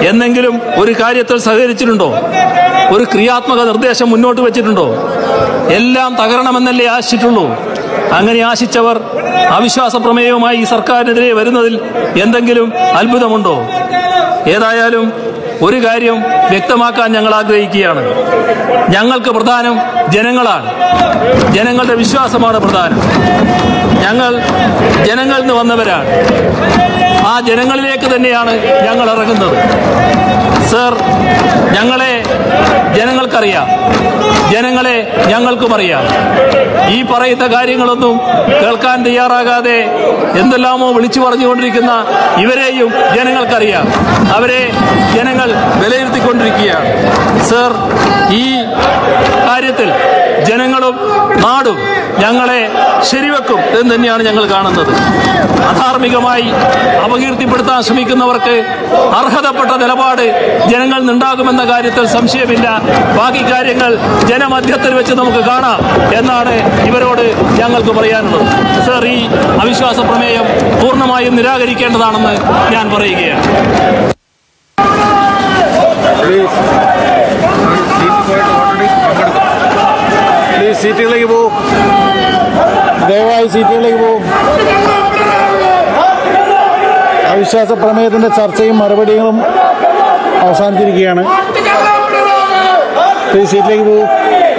എന്നെങ്കിലും ഒരു കാര്യത്തിൽ സഹകരിച്ചിട്ടുണ്ടോ ഒരു ക്രിയാത്മക നിർദ്ദേശം മുന്നോട്ട് വെച്ചിട്ടുണ്ടോ എല്ലാം തകരണമെന്നല്ലേ ആശിച്ചിട്ടുള്ളൂ അങ്ങനെ ആശിച്ചവർ അവിശ്വാസ പ്രമേയവുമായി ഈ സർക്കാരിനെതിരെ വരുന്നതിൽ എന്തെങ്കിലും അത്ഭുതമുണ്ടോ ഏതായാലും ഒരു കാര്യം വ്യക്തമാക്കാൻ ഞങ്ങൾ ആഗ്രഹിക്കുകയാണ് ഞങ്ങൾക്ക് പ്രധാനം ജനങ്ങളാണ് ജനങ്ങളുടെ വിശ്വാസമാണ് പ്രധാനം ഞങ്ങൾ ജനങ്ങളിൽ നിന്ന് വന്നവരാണ് ആ ജനങ്ങളിലേക്ക് തന്നെയാണ് ഞങ്ങൾ ഇറങ്ങുന്നത് സർ ഞങ്ങളെ ജനങ്ങൾക്കറിയാം ജനങ്ങളെ ഞങ്ങൾക്കും അറിയാം ഈ പറയുന്ന കാര്യങ്ങളൊന്നും കേൾക്കാൻ തയ്യാറാകാതെ എന്തെല്ലാമോ വിളിച്ചു പറഞ്ഞുകൊണ്ടിരിക്കുന്ന ഇവരെയും ജനങ്ങൾക്കറിയാം അവരെ ജനങ്ങൾ വിലയിരുത്തിക്കൊണ്ടിരിക്കുകയാണ് സർ ഈ കാര്യത്തിൽ ജനങ്ങളും നാടും ഞങ്ങളെ ശരിവെക്കും എന്ന് തന്നെയാണ് ഞങ്ങൾ കാണുന്നത് അധാർമികമായി അപകീർത്തിപ്പെടുത്താൻ ശ്രമിക്കുന്നവർക്ക് അർഹതപ്പെട്ട നിലപാട് ജനങ്ങളിൽ നിന്നുണ്ടാകുമെന്ന കാര്യത്തിൽ സംശയമില്ല ബാക്കി കാര്യങ്ങൾ ജനമധ്യത്തിൽ വെച്ച് നമുക്ക് കാണാം എന്നാണ് ഇവരോട് ഞങ്ങൾക്ക് പറയാനുള്ളത് സർ ഈ അവിശ്വാസ പ്രമേയം പൂർണ്ണമായും നിരാകരിക്കേണ്ടതാണെന്ന് ഞാൻ പറയുകയാണ് പ്ലീസ് സീറ്റിൽ പോയിട്ട് ഓൾറെഡി പങ്കെടുക്കും പ്ലീസ് സീറ്റുകളിലേക്ക് പോകും ദയവായി സീറ്റുകളിലേക്ക് പോകും അവിശ്വാസ പ്രമേയത്തിന്റെ ചർച്ചയും മറുപടികളും അവസാനിച്ചിരിക്കുകയാണ് പ്ലീസ് സീറ്റിലേക്ക് പോകും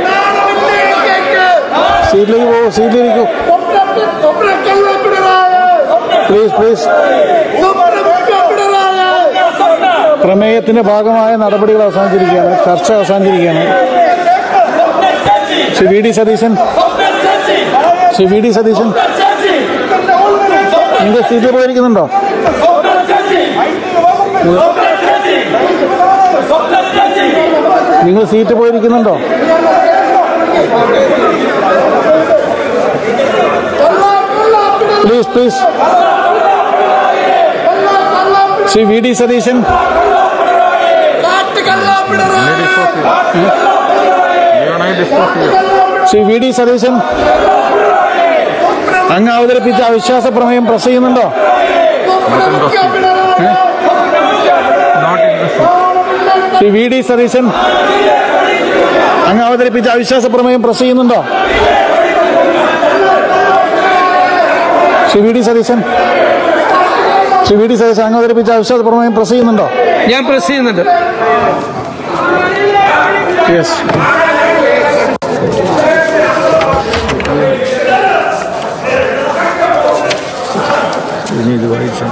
സീറ്റിലേക്ക് പോകും സീറ്റിലിരിക്കൂ പ്ലീസ് പ്ലീസ് പ്രമേയത്തിന്റെ ഭാഗമായ നടപടികൾ അവസാനിച്ചിരിക്കുകയാണ് ചർച്ച അവസാനിച്ചിരിക്കുകയാണ് Shri V D Satheesan Shri V D Satheesan നിങ്ങൾ സീറ്റിൽ പോയിരിക്കുന്നുണ്ടോ നിങ്ങൾ സീറ്റ് പോയിരിക്കുന്നുണ്ടോ please please Shri V D Satheesan Shri V D Satheesan അങ്ങ് അവതരിപ്പിച്ച അവിശ്വാസ പ്രമേയം പ്രസ് ചെയ്യുന്നുണ്ടോ ഏ? ശ്രീ വി ഡി സതീശൻ അങ്ങ് അവതരിപ്പിച്ച അവിശ്വാസ പ്രമേയം പ്രസ് ചെയ്യുന്നുണ്ടോ Shri V D Satheesan Shri V D Satheesan അങ്ങ് അവതരിപ്പിച്ച അവിശ്വാസ പ്രമേയം പ്രസ് ചെയ്യുന്നുണ്ടോ ഞാൻ പ്രസ് ചെയ്യുന്നുണ്ട് യെസ് ഇനി ഇത് വായിച്ചു